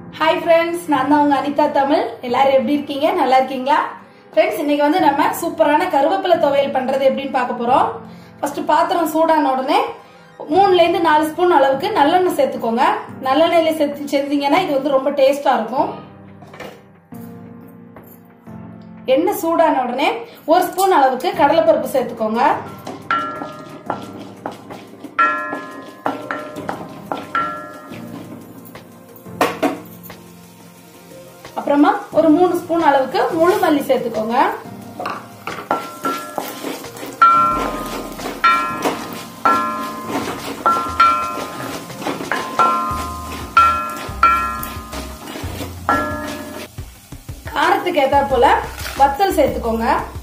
hi friends நான் தான் உங்க அனிதா தமிழ் எல்லாரும் எப்படி இருக்கீங்க நல்லா இருக்கீங்களா ஃப்ரெண்ட்ஸ் இன்னைக்கு வந்து நம்ம சூப்பரான கருவேப்பிலை துவையல் பண்றது எப்படின்னு பார்க்க போறோம் ஃபர்ஸ்ட் பாத்திரம் சூடான உடனே மூணுல இருந்து நாலு ஸ்பூன் அளவுக்கு நல்லெண்ணெய் சேர்த்துக்கோங்க நல்லெண்ணெயில சேர்த்து செஞ்சீங்கன்னா இது வந்து ரொம்ப டேஸ்டா இருக்கும் எண்ணெய் சூடான உடனே ஒரு ஸ்பூன் அளவுக்கு கடலைப்பருப்பு சேர்த்துக்கோங்க அப்புறமா ஒரு மூணு ஸ்பூன் அளவுக்கு முழு மல்லி சேர்த்துக்கோங்க காரத்துக்கு ஏத்தா போல வத்தல் சேர்த்துக்கோங்க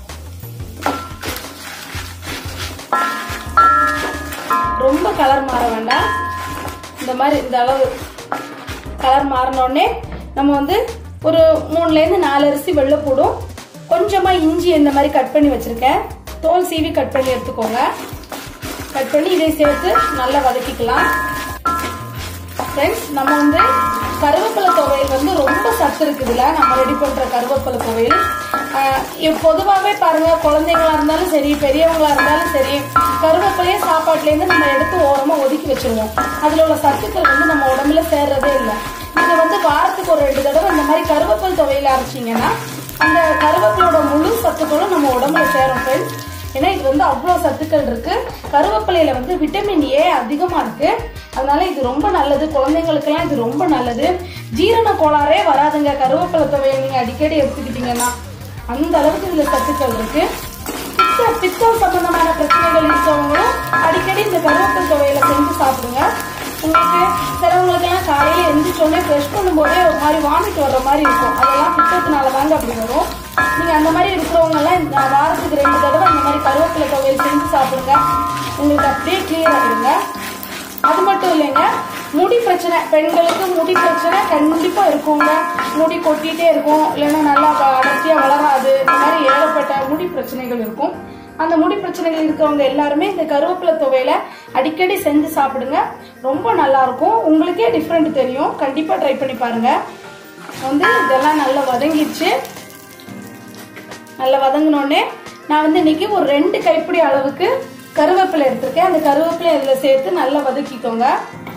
ரொம்ப கலர் மாற வேண்டாம் இந்த மாதிரி இந்த அளவு கலர் மாறினோடனே நம்ம வந்து ஒரு மூணுல இருந்து நாலு அரிசி வெள்ளைப்பூடும் கொஞ்சமா இஞ்சி இந்த மாதிரி கட் பண்ணி வச்சிருக்கேன் தோல் சீவி கட் பண்ணி எடுத்துக்கோங்க கட் பண்ணி இதை சேர்த்து நல்லா வதக்கிக்கலாம் ஃப்ரெண்ட்ஸ் நம்ம வந்து கருவேப்பிலை துவையல் வந்து ரொம்ப சத்து இருக்குதுல நம்ம ரெடி பண்ற கருவேப்பிலை துவையல் பொதுவாகவே பாருங்க குழந்தைங்களா இருந்தாலும் சரி பெரியவங்களா இருந்தாலும் சரி கருவேப்பிலையே சாப்பாட்டுல இருந்து நம்ம எடுத்து ஓரமா ஒதுக்கி வச்சிருவோம் அதுல உள்ள சத்துக்கள் வந்து நம்ம உடம்புல சேர்றதே இல்லை நீங்க வந்து வாரத்துக்கு ஒரு ரெண்டு தடவை இந்த மாதிரி கருவேப்பில் துவையில அரைச்சிங்கன்னா அந்த கருவேப்பிலோட முழு சத்துக்களும் நம்ம உடம்புல சேரும் ஃப்ரெண்ட்ஸ் ஏன்னா இது வந்து அவ்வளோ சத்துக்கள் இருக்கு கருவேப்பிலையில வந்து விட்டமின் ஏ அதிகமா இருக்கு அதனால இது ரொம்ப நல்லது குழந்தைங்களுக்கெல்லாம் இது ரொம்ப நல்லது ஜீரண கோளாறே வராதுங்க கருவேப்பிலை துவையை நீங்க அடிக்கடி எடுத்துக்கிட்டீங்கன்னா அந்த அளவுக்கு இதுல சத்துக்கள் இருக்கு பித்த பித்தம் சம்பந்தமான பிரச்சனைகள் இருக்கவங்களும் அடிக்கடி இந்த கருவேப்பிலை துவையில செஞ்சு சாப்பிடுங்க உங்களுக்கு சிலவங்களுக்கு எல்லாம் காலையில எந்திரிச்சோடனே ப்ரெஷ் பண்ணும்போதே ஒரு மாதிரி வாமிட் வர்ற மாதிரி இருக்கும் அதெல்லாம் பித்தத்தினால தாங்க அப்படி வரும் நீங்க அந்த மாதிரி இருக்கிறவங்க எல்லாம் இந்த வாரத்துக்கு ரெண்டு தடவை இந்த மாதிரி கருவேப்பிலை துவையல் செஞ்சு சாப்பிடுங்க உங்களுக்கு அப்படியே கிளியர் ஆகிடுங்க அது மட்டும் இல்லைங்க முடி பிரச்சனை பெண்களுக்கு முடி பிரச்சனை கண்டிப்பா இருக்குங்க முடி கொட்டிட்டே இருக்கும் இல்லைன்னா நல்லா அடர்த்தியா வளராது இந்த மாதிரி ஏகப்பட்ட முடி பிரச்சனைகள் இருக்கும் அந்த முடி பிரச்சனைகள் இருக்கிறவங்க எல்லாருமே இந்த கருவேப்பிலை துவையில அடிக்கடி செஞ்சு சாப்பிடுங்க ரொம்ப நல்லா இருக்கும் உங்களுக்கே டிஃப்ரெண்ட் தெரியும் கண்டிப்பா ட்ரை பண்ணி பாருங்க வந்து இதெல்லாம் நல்லா வதங்கிடுச்சு நல்லா வதங்கினோடனே நான் வந்து இன்னைக்கு ஒரு ரெண்டு கைப்பிடி அளவுக்கு கருவேப்பிலை எடுத்திருக்கேன் அந்த கருவேப்பிலை இதில் சேர்த்து நல்லா வதக்கிக்கோங்க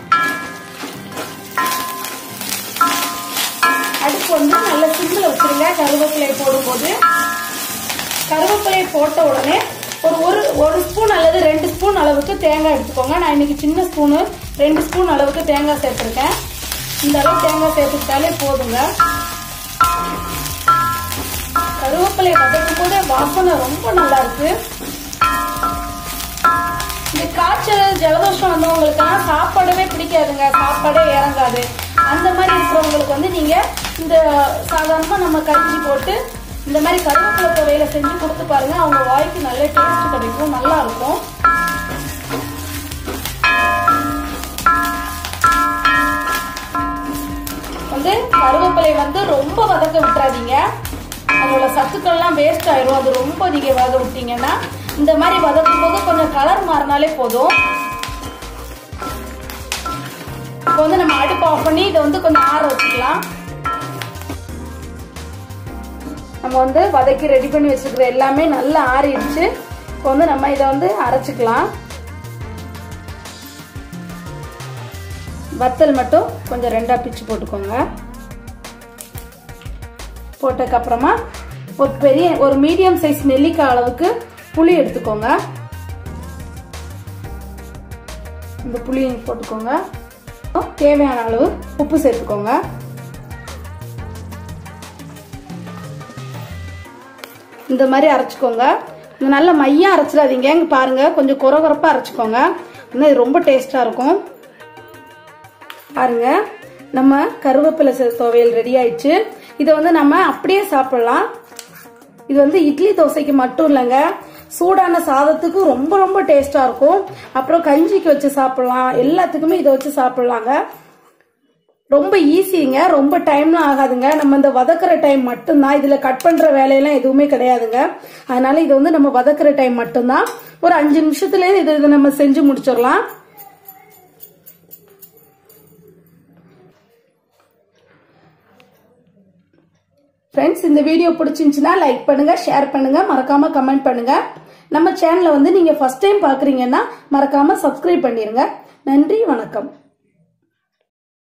அடுப்பு வந்து நல்ல சிம்மில் வச்சிருங்க கருவேப்பிலை போடும்போது கருவேப்பிலை போட்ட உடனே ஒரு ஒரு ஒரு ஸ்பூன் அல்லது ரெண்டு ஸ்பூன் அளவுக்கு தேங்காய் எடுத்துக்கோங்க நான் இன்னைக்கு சின்ன ஸ்பூனு ரெண்டு ஸ்பூன் அளவுக்கு தேங்காய் சேர்த்துருக்கேன் இந்த அளவு தேங்காய் சேர்த்துக்கிட்டாலே போதுங்க கருவேப்பிலை வதக்கும் போது வாசனை ரொம்ப நல்லா இருக்கு இந்த காய்ச்சல் ஜலதோஷம் வந்தவங்களுக்கெல்லாம் சாப்பாடவே பிடிக்காதுங்க சாப்பாடே இறங்காது அந்த மாதிரி இருக்கிறவங்களுக்கு வந்து நீங்க இந்த சாதாரணமா நம்ம கஞ்சி போட்டு இந்த மாதிரி கருவேப்பிலை துவையில செஞ்சு கொடுத்து பாருங்க அவங்க வாய்க்கு நல்ல டேஸ்ட் கிடைக்கும் நல்லா இருக்கும் வந்து கருவேப்பிலை வந்து ரொம்ப வதக்க விட்டுறாதீங்க அதோட சத்துக்கள்லாம் வேஸ்ட் ஆயிரும் அது ரொம்ப நீங்க வதக்க விட்டீங்கன்னா இந்த மாதிரி வதக்கும் போது கொஞ்சம் கலர் மாறினாலே போதும் இப்போ வந்து நம்ம அடுப்பு ஆஃப் பண்ணி இதை வந்து கொஞ்சம் ஆற வச்சுக்கலாம் நம்ம வந்து வதக்கி ரெடி பண்ணி வச்சுக்கிற எல்லாமே நல்லா ஆறிடுச்சு இப்போ வந்து நம்ம இதை வந்து அரைச்சிக்கலாம் வத்தல் மட்டும் கொஞ்சம் ரெண்டா பிச்சு போட்டுக்கோங்க போட்டதுக்கப்புறமா ஒரு பெரிய ஒரு மீடியம் சைஸ் நெல்லிக்காய் அளவுக்கு புளி எடுத்துக்கோங்க இந்த புளியை போட்டுக்கோங்க தேவையான அளவு உப்பு சேர்த்துக்கோங்க இந்த மாதிரி அரைச்சிக்கோங்க இந்த நல்ல மையம் அரைச்சிடாதீங்க இங்க பாருங்க கொஞ்சம் குறகுறப்பா அரைச்சிக்கோங்க இன்னும் இது ரொம்ப டேஸ்டா இருக்கும் பாருங்க நம்ம கருவேப்பிலை துவையல் ரெடி ஆயிடுச்சு இதை வந்து நம்ம அப்படியே சாப்பிடலாம் இது வந்து இட்லி தோசைக்கு மட்டும் இல்லைங்க சூடான சாதத்துக்கு ரொம்ப ரொம்ப டேஸ்டா இருக்கும் அப்புறம் கஞ்சிக்கு வச்சு சாப்பிடலாம் எல்லாத்துக்குமே இதை வச்சு சாப்பிடலாங்க ரொம்ப ஈஸிங்க ரொம்ப டைம்லாம் ஆகாதுங்க நம்ம இந்த வதக்குற டைம் மட்டும்தான் இதுல கட் பண்ற வேலையெல்லாம் எதுவுமே கிடையாதுங்க அதனால இது வந்து நம்ம வதக்குற டைம் மட்டும்தான் ஒரு அஞ்சு நிமிஷத்துல இது இதை நம்ம செஞ்சு முடிச்சிடலாம் ஃப்ரெண்ட்ஸ் இந்த வீடியோ பிடிச்சிருந்துச்சுன்னா லைக் பண்ணுங்க ஷேர் பண்ணுங்க மறக்காம கமெண்ட் பண்ணுங்க நம்ம சேனலை வந்து நீங்க ஃபர்ஸ்ட் டைம் பாக்குறீங்கன்னா மறக்காம சப்ஸ்கிரைப் பண்ணிருங்க நன்றி வணக்கம்